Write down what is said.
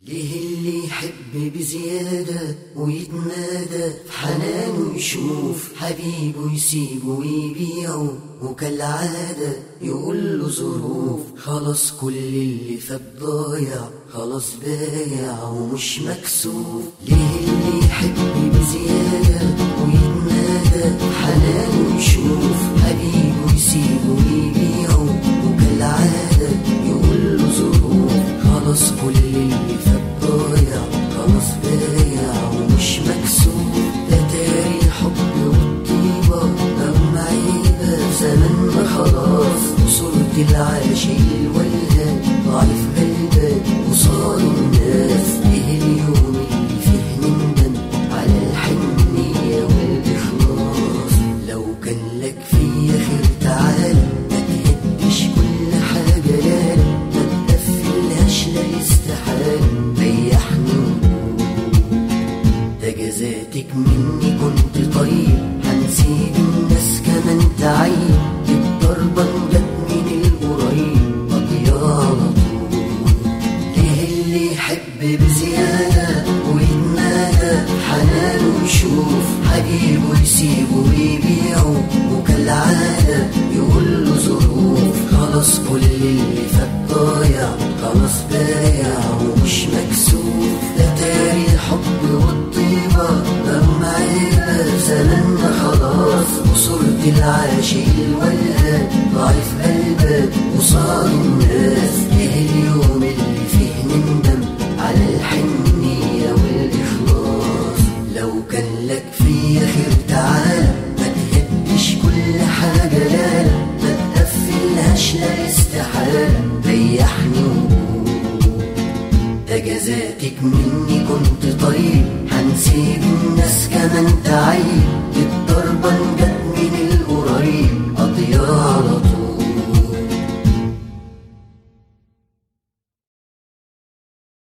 ليه اللي يحب بزيادة ويتنادى في حنانه يشوف حبيبه يسيبه ويبيعه وكالعادة يقول له ظروف خلاص كل اللي فات ضايع خلاص بايع ومش مكسوف ليه اللي يحب بزيادة ويتنادى في حنانه يشوف حبيبه يسيبه ويبيعه وكالعادة يقول له ظروف خلاص كل اللي فات ضايع خلاص بايع ومش مكسوف ده تاري الحب والطيبة لما عيبة زماننا خلاص صورة العاشق الولد ضعيف قلبك وصار الناس ايه اليوم اللي فيه نندم على الحنية والإخلاص لو كان لك فيا خير تعالى ما تهدش كل حاجة لا لا ما تقفلهاش لا يستحال ريحني وقول ده جزاتك مني كنت طيب هنسيب الناس كمان تعيب الضربة جت من القريب قضية على طول ليه اللي يحب بزيادة ويتنادى حنانه يشوف حبيبه يسيبه ويبيعه وكالعادة يقول له ظروف خلاص كل اللي فات ضايع خلاص بايع ومش مكسوف ده تاري الحب والطيبة لما عيبة زماننا خلاص وصورة العاشق الولد ضعيف قلبك وصار الناس ايه اليوم اللي فيه نندم على الحنية والإخلاص لو كان لك فيا خير تعالى ما تهدش كل حاجة لا لا ما تقفلهاش لا استحالة ريحني وقول ده جزاتك مني كنت طيب هنسيب الناس كمان تعيب